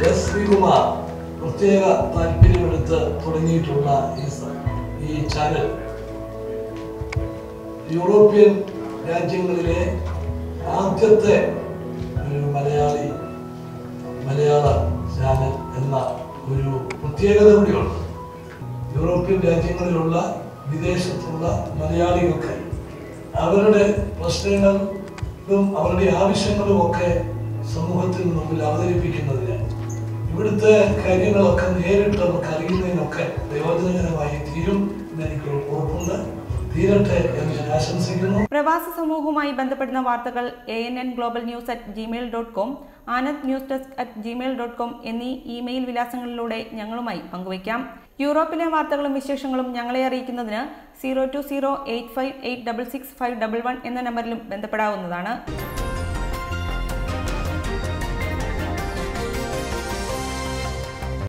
S Sreekumar പ്രത്യേക താല്പര്യമെടുത്ത് തുടങ്ങിയിട്ടുള്ള ഈ സ- ഈ ചാനൽ യൂറോപ്യൻ രാജ്യങ്ങളിലെ ആദ്യത്തെ ഒരു മലയാളി മലയാള ചാനൽ എന്ന ഒരു പ്രത്യേകത കൂടിയുണ്ട് യൂറോപ്യൻ രാജ്യങ്ങളിലുള്ള വിദേശത്തുള്ള മലയാളികൾക്ക് അവരുടെ പ്രശ്നങ്ങളും അവരുടെ ആവശ്യങ്ങളും ഒക്കെ സമൂഹത്തിന് മുമ്പിൽ അവതരിപ്പിക്കുന്നതിന് ഇവിടുത്തെ കാര്യങ്ങളൊക്കെ നേരിട്ട് നമുക്ക് അറിയുന്നതിനൊക്കെ പ്രയോജനകരമായി തീരും എന്ന് എനിക്ക് ഉറപ്പുണ്ട് തീരട്ടെ എന്ന് ഞാൻ ആശംസിക്കുന്നു പ്രവാസ സമൂഹവുമായി ബന്ധപ്പെടുന്ന വാർത്തകൾ A N N global news at Gmail dot com Anand news desk at Gmail dot com എന്നീ ഇമെയിൽ വിലാസങ്ങളിലൂടെ ഞങ്ങളുമായി പങ്കുവയ്ക്കാം യൂറോപ്പിലെ വാർത്തകളും വിശേഷങ്ങളും ഞങ്ങളെ അറിയിക്കുന്നതിന് zero two zero eight five eight double six five double one എന്ന നമ്പറിലും ബന്ധപ്പെടാവുന്നതാണ്